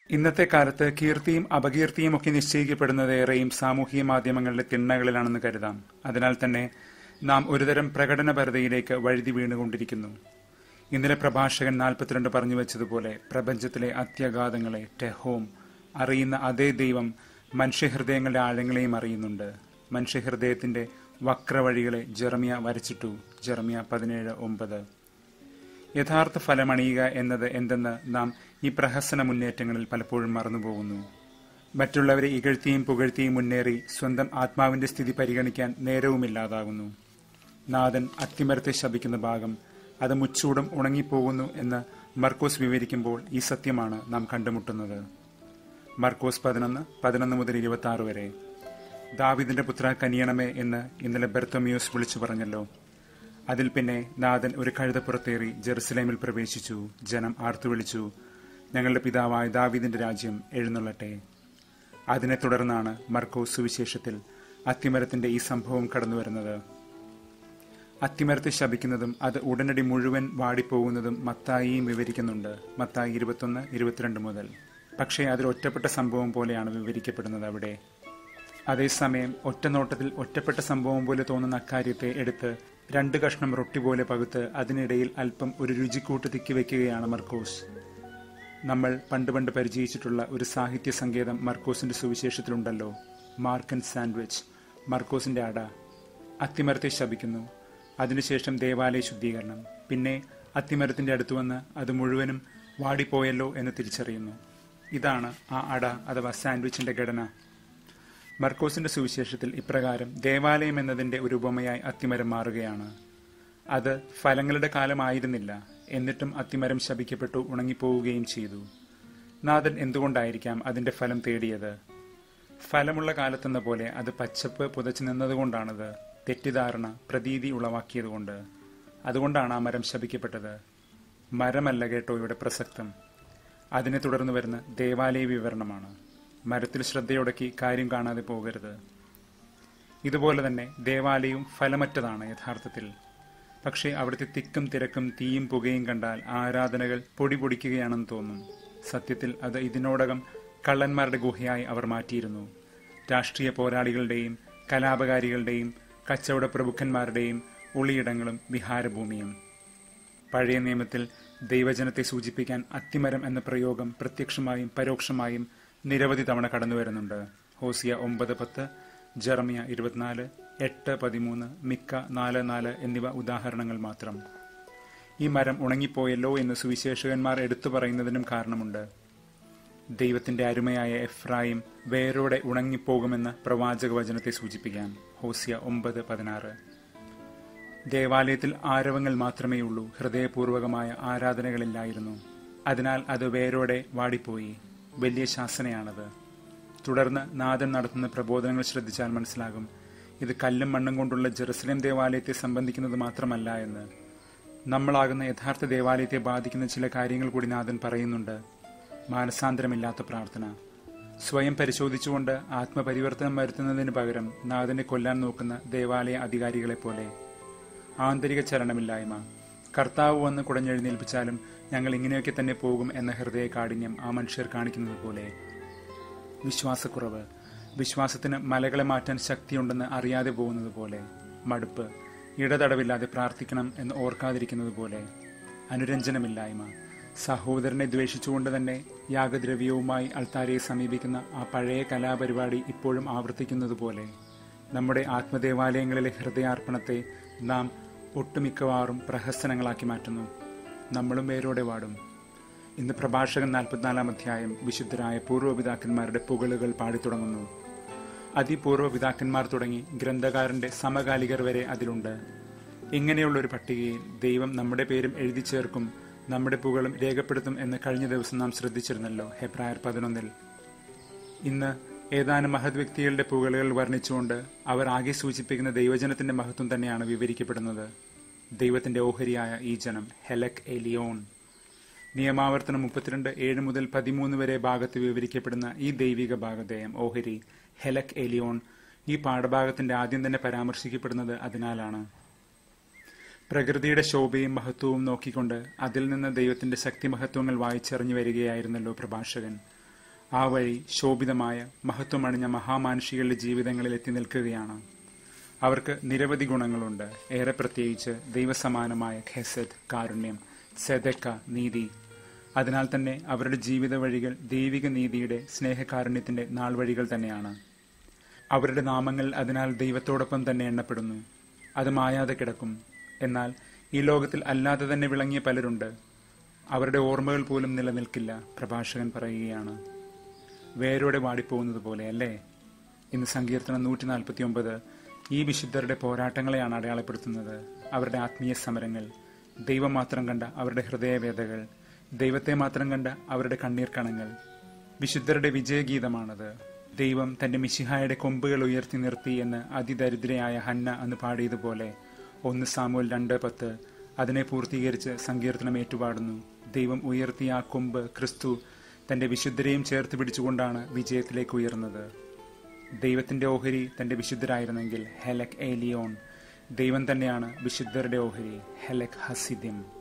ഇന്നത്തെ കാലത്ത് കീർത്തിയും അപകീർത്തിയും ഒക്കെ നിശ്ചയിക്കപ്പെടുന്നതേറെയും സാമൂഹിക മാധ്യമങ്ങളുടെ തിണ്ണകളിലാണെന്ന് കരുതാം അതിനാൽ തന്നെ നാം ഒരുതരം പ്രകടനപരതയിലേക്ക് വഴുതി വീണുകൊണ്ടിരിക്കുന്നു ഇന്നലെ പ്രഭാഷകൻ നാൽപ്പത്തിരണ്ട് പറഞ്ഞു വെച്ചതുപോലെ പ്രപഞ്ചത്തിലെ അത്യഗാധങ്ങളെ ടെഹോം അറിയുന്ന അതേ ദൈവം മനുഷ്യഹൃദയങ്ങളുടെ ആഴങ്ങളെയും അറിയുന്നുണ്ട് മനുഷ്യഹൃദയത്തിന്റെ വക്രവഴികളെ ജെറമിയ വരച്ചിട്ടു ജെറമിയ പതിനേഴ് ഒമ്പത് യഥാർത്ഥ ഫലമണിയുക എന്നത് എന്തെന്ന് നാം ഈ പ്രഹസന മുന്നേറ്റങ്ങളിൽ പലപ്പോഴും മറന്നുപോകുന്നു മറ്റുള്ളവരെ ഇകഴ്ത്തിയും പുകഴ്ത്തിയും മുന്നേറി സ്വന്തം ആത്മാവിന്റെ സ്ഥിതി പരിഗണിക്കാൻ നേരവുമില്ലാതാകുന്നു നാഥൻ അത്തിമരത്തെ ശപിക്കുന്ന ഭാഗം അത് മുച്ചൂടും ഉണങ്ങിപ്പോകുന്നു എന്ന് മർക്കോസ് വിവരിക്കുമ്പോൾ ഈ സത്യമാണ് നാം കണ്ടുമുട്ടുന്നത് മർക്കോസ് പതിനൊന്ന് പതിനൊന്ന് മുതൽ ഇരുപത്തി ആറ് വരെ ദാവിദിന്റെ പുത്ര കനിയണമേ എന്ന് ഇന്നലെ ബെർത്തമിയോസ് വിളിച്ചു പറഞ്ഞല്ലോ അതിൽ പിന്നെ നാഥൻ ഒരു കഴുതപ്പുറത്തേറി ജെറുസലേമിൽ പ്രവേശിച്ചു ജനം ആർത്തു വിളിച്ചു ഞങ്ങളുടെ പിതാവായ ദാവിദിന്റെ രാജ്യം എഴുന്നള്ളട്ടെ അതിനെ തുടർന്നാണ് മർക്കോസ് സുവിശേഷത്തിൽ അത്തിമരത്തിന്റെ ഈ സംഭവം കടന്നുവരുന്നത് അത്തിമരത്തെ ശപിക്കുന്നതും അത് ഉടനടി മുഴുവൻ വാടിപ്പോകുന്നതും മത്തായിയും വിവരിക്കുന്നുണ്ട് മത്തായി ഇരുപത്തൊന്ന് ഇരുപത്തിരണ്ട് മുതൽ പക്ഷേ അതിൽ ഒറ്റപ്പെട്ട സംഭവം പോലെയാണ് വിവരിക്കപ്പെടുന്നത് അവിടെ അതേസമയം ഒറ്റനോട്ടത്തിൽ ഒറ്റപ്പെട്ട സംഭവം പോലെ തോന്നുന്ന അക്കാര്യത്തെ എടുത്ത് രണ്ട് കഷ്ണം റൊട്ടി പോലെ പകുത്ത് അതിനിടയിൽ അല്പം ഒരു രുചിക്കൂട്ട് തിക്കി വയ്ക്കുകയാണ് മർക്കോസ് നമ്മൾ പണ്ട് പണ്ട് പരിചയിച്ചിട്ടുള്ള ഒരു സാഹിത്യ സങ്കേതം മർക്കോസിന്റെ സുവിശേഷത്തിലുണ്ടല്ലോ മാർക്കൻ സാൻഡ്വിച്ച് മർക്കോസിന്റെ അട അത്തിമരത്തെ ശപിക്കുന്നു അതിനുശേഷം ദേവാലയ ശുദ്ധീകരണം പിന്നെ അത്തിമരത്തിന്റെ അടുത്ത് വന്ന് അത് മുഴുവനും വാടിപ്പോയല്ലോ എന്ന് തിരിച്ചറിയുന്നു ഇതാണ് ആ അട അഥവാ സാൻഡ്വിച്ചിന്റെ ഘടന മർക്കോസിന്റെ സുവിശേഷത്തിൽ ഇപ്രകാരം ദേവാലയം എന്നതിന്റെ ഒരു ഉപമയായി അത്തിമരം മാറുകയാണ് അത് ഫലങ്ങളുടെ കാലമായിരുന്നില്ല എന്നിട്ടും അത്തിമരം ശപിക്കപ്പെട്ടു ഉണങ്ങിപ്പോവുകയും ചെയ്തു നാഥൻ എന്തുകൊണ്ടായിരിക്കാം അതിന്റെ ഫലം തേടിയത് ഫലമുള്ള കാലത്തെന്ന പോലെ അത് പച്ചപ്പ് പുതച്ചു നിന്നതുകൊണ്ടാണത് തെറ്റിദ്ധാരണ പ്രതീതി ഉളവാക്കിയതുകൊണ്ട് അതുകൊണ്ടാണ് ആ മരം ശപിക്കപ്പെട്ടത് മരമല്ല കേട്ടോ ഇവിടെ പ്രസക്തം അതിനെ തുടർന്ന് വരുന്ന ദേവാലയ വിവരണമാണ് മരത്തിൽ ശ്രദ്ധയൊടക്കി കാര്യം കാണാതെ പോകരുത് ഇതുപോലെ തന്നെ ദേവാലയവും ഫലമറ്റതാണ് യഥാർത്ഥത്തിൽ പക്ഷേ അവിടുത്തെ തിക്കും തിരക്കും തീയും പുകയും കണ്ടാൽ ആരാധനകൾ പൊടി പൊടിക്കുകയാണെന്ന് തോന്നും സത്യത്തിൽ അത് ഇതിനോടകം കള്ളന്മാരുടെ ഗുഹയായി അവർ മാറ്റിയിരുന്നു രാഷ്ട്രീയ പോരാളികളുടെയും കലാപകാരികളുടെയും കച്ചവട പ്രഭുക്കന്മാരുടെയും ഒളിയിടങ്ങളും വിഹാരഭൂമിയും പഴയ നിയമത്തിൽ ദൈവജനത്തെ സൂചിപ്പിക്കാൻ അത്തിമരം എന്ന പ്രയോഗം പ്രത്യക്ഷമായും പരോക്ഷമായും നിരവധി തവണ കടന്നു വരുന്നുണ്ട് ഹോസിയ ഒമ്പത് പത്ത് ജെറമിയ ഇരുപത്തിനാല് എട്ട് പതിമൂന്ന് മിക്ക നാല് നാല് എന്നിവ ഉദാഹരണങ്ങൾ മാത്രം ഈ മരം ഉണങ്ങിപ്പോയല്ലോ എന്ന് സുവിശേഷകന്മാർ എടുത്തു പറയുന്നതിനും കാരണമുണ്ട് ദൈവത്തിന്റെ അരുമയായ എഫ്രായിം വേരോടെ ഉണങ്ങിപ്പോകുമെന്ന പ്രവാചക വചനത്തെ സൂചിപ്പിക്കാൻ ഹോസിയ ഒമ്പത് പതിനാറ് ദേവാലയത്തിൽ ആരവങ്ങൾ മാത്രമേ ഉള്ളൂ ഹൃദയപൂർവകമായ ആരാധനകളില്ലായിരുന്നു അതിനാൽ അത് വേരോടെ വാടിപ്പോയി വലിയ ശാസനയാണത് തുടർന്ന് നാഥൻ നടത്തുന്ന പ്രബോധനങ്ങൾ ശ്രദ്ധിച്ചാൽ മനസ്സിലാകും ഇത് കല്ലും മണ്ണും കൊണ്ടുള്ള ജെറുസലേം ദേവാലയത്തെ സംബന്ധിക്കുന്നത് മാത്രമല്ല എന്ന് നമ്മളാകുന്ന യഥാർത്ഥ ദേവാലയത്തെ ബാധിക്കുന്ന ചില കാര്യങ്ങൾ കൂടി നാഥൻ പറയുന്നുണ്ട് മാനസാന്തരമില്ലാത്ത പ്രാർത്ഥന സ്വയം പരിശോധിച്ചുകൊണ്ട് ആത്മപരിവർത്തനം വരുത്തുന്നതിന് പകരം നാഥനെ കൊല്ലാൻ നോക്കുന്ന ദേവാലയ അധികാരികളെ പോലെ ആന്തരിക ചലനമില്ലായ്മ കർത്താവ് വന്ന് കുടഞ്ഞെഴുന്നേൽപ്പിച്ചാലും ഞങ്ങൾ ഇങ്ങനെയൊക്കെ തന്നെ പോകും എന്ന ഹൃദയ കാഠിന്യം ആ മനുഷ്യർ കാണിക്കുന്നത് പോലെ വിശ്വാസക്കുറവ് വിശ്വാസത്തിന് മലകളെ മാറ്റാൻ ശക്തിയുണ്ടെന്ന് അറിയാതെ പോകുന്നത് പോലെ മടുപ്പ് ഇടതടവില്ലാതെ പ്രാർത്ഥിക്കണം എന്ന് ഓർക്കാതിരിക്കുന്നത് പോലെ അനുരഞ്ജനമില്ലായ്മ സഹോദരനെ ദ്വേഷിച്ചുകൊണ്ട് തന്നെ യാഗദ്രവ്യവുമായി അൾത്താരയെ സമീപിക്കുന്ന ആ പഴയ കലാപരിപാടി ഇപ്പോഴും ആവർത്തിക്കുന്നത് പോലെ നമ്മുടെ ആത്മദേവാലയങ്ങളിലെ ഹൃദയാർപ്പണത്തെ നാം ഒട്ടുമിക്കവാറും പ്രഹസനങ്ങളാക്കി മാറ്റുന്നു നമ്മളും വേരോടെ വാടും ഇന്ന് പ്രഭാഷകൻ നാൽപ്പത്തിനാലാം അധ്യായം വിശുദ്ധരായ പൂർവ്വപിതാക്കന്മാരുടെ പുകളുകൾ പാടിത്തുടങ്ങുന്നു അതിപൂർവ്വ പിതാക്കന്മാർ തുടങ്ങി ഗ്രന്ഥകാരന്റെ സമകാലികർ വരെ അതിലുണ്ട് ഇങ്ങനെയുള്ള ഒരു പട്ടികയിൽ ദൈവം നമ്മുടെ പേരും എഴുതി ചേർക്കും നമ്മുടെ പുകളും രേഖപ്പെടുത്തും എന്ന് കഴിഞ്ഞ ദിവസം നാം ശ്രദ്ധിച്ചിരുന്നല്ലോ ഹെബ്രായർ പതിനൊന്നിൽ ഇന്ന് ഏതാനും മഹത് വ്യക്തികളുടെ പുകളുകൾ വർണ്ണിച്ചുകൊണ്ട് അവർ ആകെ സൂചിപ്പിക്കുന്ന ദൈവജനത്തിന്റെ മഹത്വം തന്നെയാണ് വിവരിക്കപ്പെടുന്നത് ദൈവത്തിന്റെ ഓഹരിയായ ഈ ജനം ഹെലക് എലിയോൺ നിയമാവർത്തനം മുപ്പത്തിരണ്ട് ഏഴ് മുതൽ പതിമൂന്ന് വരെ ഭാഗത്ത് വിവരിക്കപ്പെടുന്ന ഈ ദൈവിക ഭാഗധേയം ഓഹരി ഹെലക് എലിയോൺ ഈ പാഠഭാഗത്തിന്റെ ആദ്യം തന്നെ പരാമർശിക്കപ്പെടുന്നത് അതിനാലാണ് പ്രകൃതിയുടെ ശോഭയും മഹത്വവും നോക്കിക്കൊണ്ട് അതിൽ നിന്ന് ദൈവത്തിന്റെ ശക്തിമഹത്വങ്ങൾ വായിച്ചറിഞ്ഞു വരികയായിരുന്നല്ലോ പ്രഭാഷകൻ ആ വഴി ശോഭിതമായ മഹത്വമണിഞ്ഞ മഹാമാനുഷികളുടെ ജീവിതങ്ങളിൽ എത്തി നിൽക്കുകയാണ് അവർക്ക് നിരവധി ഗുണങ്ങളുണ്ട് ഏറെ പ്രത്യേകിച്ച് ദൈവസമാനമായ ഖെസദ് കാരുണ്യം സെദക്ക നീതി അതിനാൽ തന്നെ അവരുടെ ജീവിത വഴികൾ ദൈവിക നീതിയുടെ സ്നേഹകാരുണ്യത്തിന്റെ നാൾവഴികൾ തന്നെയാണ് അവരുടെ നാമങ്ങൾ അതിനാൽ ദൈവത്തോടൊപ്പം തന്നെ എണ്ണപ്പെടുന്നു അത് മായാതെ കിടക്കും എന്നാൽ ഈ ലോകത്തിൽ അല്ലാതെ തന്നെ വിളങ്ങിയ പലരുണ്ട് അവരുടെ ഓർമ്മകൾ പോലും നിലനിൽക്കില്ല പ്രഭാഷകൻ പറയുകയാണ് വേരോടെ വാടിപ്പോകുന്നത് പോലെ അല്ലേ ഇന്ന് സങ്കീർത്തനം നൂറ്റി നാൽപ്പത്തി ഒമ്പത് ഈ വിശുദ്ധരുടെ പോരാട്ടങ്ങളെയാണ് അടയാളപ്പെടുത്തുന്നത് അവരുടെ ആത്മീയ സമരങ്ങൾ ദൈവം മാത്രം കണ്ട അവരുടെ ഹൃദയവേദകൾ ദൈവത്തെ മാത്രം കണ്ട അവരുടെ കണ്ണീർ കണങ്ങൾ വിശുദ്ധരുടെ വിജയഗീതമാണത് ദൈവം തന്റെ മിശിഹായുടെ കൊമ്പുകൾ ഉയർത്തി നിർത്തി എന്ന് അതിദരിദ്രയായ ഹന്ന അന്ന് പാടിയതുപോലെ ഒന്ന് സാമുവൽ രണ്ട് പത്ത് അതിനെ പൂർത്തീകരിച്ച് സങ്കീർത്തനം ഏറ്റുപാടുന്നു ദൈവം ഉയർത്തിയ ആ കൊമ്പ് ക്രിസ്തു തന്റെ വിശുദ്ധരെയും ചേർത്ത് പിടിച്ചുകൊണ്ടാണ് വിജയത്തിലേക്ക് ഉയർന്നത് ദൈവത്തിന്റെ ഓഹരി തന്റെ വിശുദ്ധരായിരുന്നെങ്കിൽ ഹെലക് എലിയോൺ ദൈവം തന്നെയാണ് വിശുദ്ധരുടെ ഓഹരി ഹെലക് ഹസിദ്യം